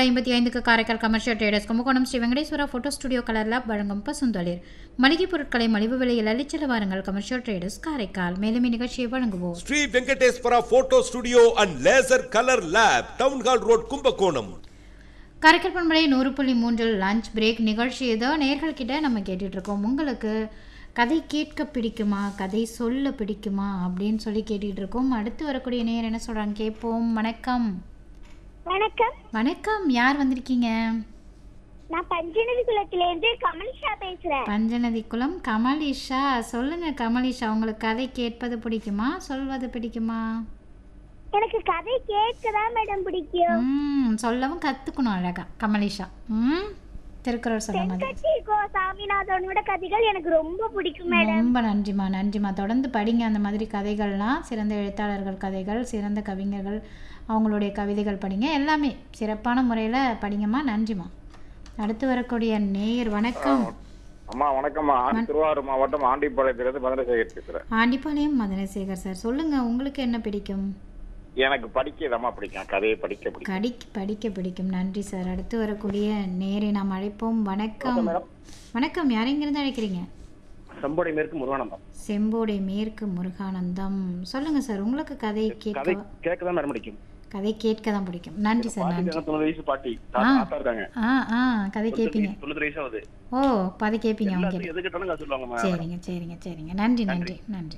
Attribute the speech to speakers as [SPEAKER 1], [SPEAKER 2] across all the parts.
[SPEAKER 1] ஐம்பத்தி ஐந்துக்கு Karaikal commercial traders Kumbakonam Sri Venkateswara photo studio colour lab வழங்கும் பசுந்தளிர் மளிகை பொருட்களை மலிவு விலையில் அள்ளிச்செல்ல வாருங்கள் கமர்ஷியல் ட்ரேடர்ஸ் காரைக்கால் மேலும் இந்நிகழ்ச்சியை வழங்குவோம்
[SPEAKER 2] Sri Venkateswara photo studio and laser colour lab town hall road Kumbakonam
[SPEAKER 1] Karaikal பண்பலை நூறு புள்ளி மூன்றில் லஞ்ச் பிரேக் நிகழ்ச்சி ஏதோ நேர்கள்கிட்ட நம்ம கேட்டுட்டு இருக்கோம் உங்களுக்கு கதை கேட்க பிடிக்குமா கதை சொல்ல பிடிக்குமா அப்படின்னு சொல்லி கேட்டுட்டு இருக்கோம் அடுத்து வரக்கூடிய நேர் என்ன சொல்றாங்க கேட்போம் வணக்கம்
[SPEAKER 3] வணக்கம்
[SPEAKER 1] வணக்கம் யார் வந்திருக்கீங்க
[SPEAKER 3] நான் பஞ்சநதி குளத்திலேருந்து கமலிஷா பேசுறேன்
[SPEAKER 1] பஞ்சநதி குலம் கமலிஷா சொல்லுங்க கமலிஷா உங்களுக்கு கதை கேட்பது பிடிக்குமா சொல்வது பிடிக்குமா
[SPEAKER 3] எனக்கு கதை கேட்க தான் மேடம் பிடிக்கும்
[SPEAKER 1] ம் சொல்லவும் கத்துக்கணும் அழகா கமலிஷா ம் திருக்குறள் சொன்ன மாதிரி
[SPEAKER 3] தென்கட்சி கோ சாமிநாதனோட கதைகள் எனக்கு ரொம்ப பிடிக்கும் மேடம்
[SPEAKER 1] ரொம்ப நன்றிம்மா நன்றிம்மா தொடர்ந்து படிங்க அந்த மாதிரி கதைகள்லாம் சிறந்த எழுத்தாளர்கள் கதைகள் சிறந்த கவிஞர்கள் அவங்களுடைய கவிதைகள் படிங்க எல்லாமே சிறப்பான முறையில் படிங்கம்மா நன்றிம்மா அடுத்து வரக்கூடிய நேயர் வணக்கம்
[SPEAKER 4] அம்மா வணக்கம்மா ஆண்டி திருவாரூர் மாவட்டம் ஆண்டிப்பாளையத்திலிருந்து மதுரசேகர் பேசுறேன்
[SPEAKER 1] ஆண்டிப்பாளையம் மதனசேகர் சார் சொல்லுங்க உங்களுக்கு என்ன பிடிக்கும்
[SPEAKER 4] எனக்கு படிக்கிறதம்மா பிடிக்கும் கதையை படிக்க பிடிக்கும்
[SPEAKER 1] கடி படிக்க பிடிக்கும் நன்றி சார் அடுத்து வரக்கூடிய நேரை நாம் அழைப்போம் வணக்கம் வணக்கம் யாரெங்கிருந்து அழைக்கிறீங்க
[SPEAKER 4] செம்பொடி மேற்கு முருகானந்தம்
[SPEAKER 1] செம்போடை மேற்கு முருகானந்தம் சொல்லுங்க சார் உங்களுக்கு கதை
[SPEAKER 4] கதை
[SPEAKER 1] கேட்க
[SPEAKER 4] கேட்க தான் மேடம் பிடிக்கும்
[SPEAKER 1] கதை கேட்க தான் பிடிக்கும் நன்றி சார்
[SPEAKER 4] பாட்டி
[SPEAKER 1] நன்றி
[SPEAKER 4] இருக்காங்க, தொண்ணூறு வயசு பாட்டி
[SPEAKER 1] ஆ.
[SPEAKER 4] தாத்தா இருக்காங்க
[SPEAKER 1] ஆ ஆ கதை கேட்பீங்க
[SPEAKER 4] தொண்ணூறு வயசு ஆகுது
[SPEAKER 1] ஓ கதை கேட்பீங்க அவங்க
[SPEAKER 4] எல்லாத்தையும் எது கேட்டாலும் கதை சொல்லுவாங்க
[SPEAKER 1] சரிங்க சரிங்க சரிங்க நன்றி நன்றி நன்றி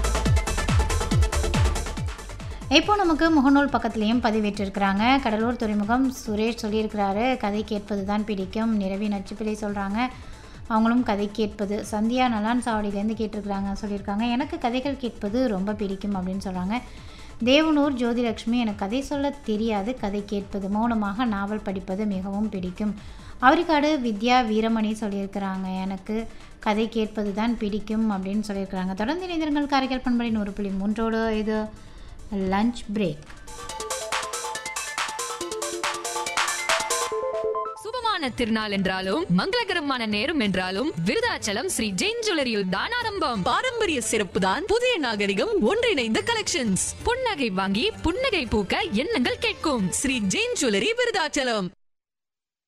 [SPEAKER 1] இப்போ நமக்கு முகநூல் பக்கத்துலேயும் பதிவேற்றிருக்கிறாங்க கடலூர் துறைமுகம் சுரேஷ் சொல்லியிருக்கிறாரு கதை கேட்பது தான் பிடிக்கும் நிரவி நச்சுப்பிள்ளை சொல்கிறாங்க அவங்களும் கதை கேட்பது சந்தியா நலான் சாவடியிலேருந்து கேட்டிருக்கிறாங்க சொல்லியிருக்காங்க எனக்கு கதைகள் கேட்பது ரொம்ப பிடிக்கும் அப்படின்னு சொல்கிறாங்க தேவனூர் ஜோதிலட்சுமி எனக்கு கதை சொல்ல தெரியாது கதை கேட்பது மௌனமாக நாவல் படிப்பது மிகவும் பிடிக்கும் அவரிக்காடு வித்யா வீரமணி சொல்லியிருக்கிறாங்க எனக்கு கதை கேட்பது தான் பிடிக்கும் அப்படின்னு சொல்லியிருக்கிறாங்க தொடர்ந்து இணைந்திருங்கள் காரைக்கால் பண்பலை நூறு புள்ளி மூன்றோடு இது லஞ்ச் பிரேக்
[SPEAKER 5] சுபமான திருநாள் என்றாலும் மங்களகரமான நேரம் என்றாலும் விருதாச்சலம் ஸ்ரீ ஜெயின் ஜுவல்லரியில் தான் ஆரம்பம்
[SPEAKER 6] பாரம்பரிய சிறப்பு தான் புதிய நாகரிகம் ஒன்றிணைந்த கலெக்ஷன்ஸ்
[SPEAKER 5] புன்னகை வாங்கி புன்னகை பூக்க எண்ணங்கள் கேட்கும்
[SPEAKER 6] ஸ்ரீ ஜெயின் ஜுவல்லரி விருதாச்சலம்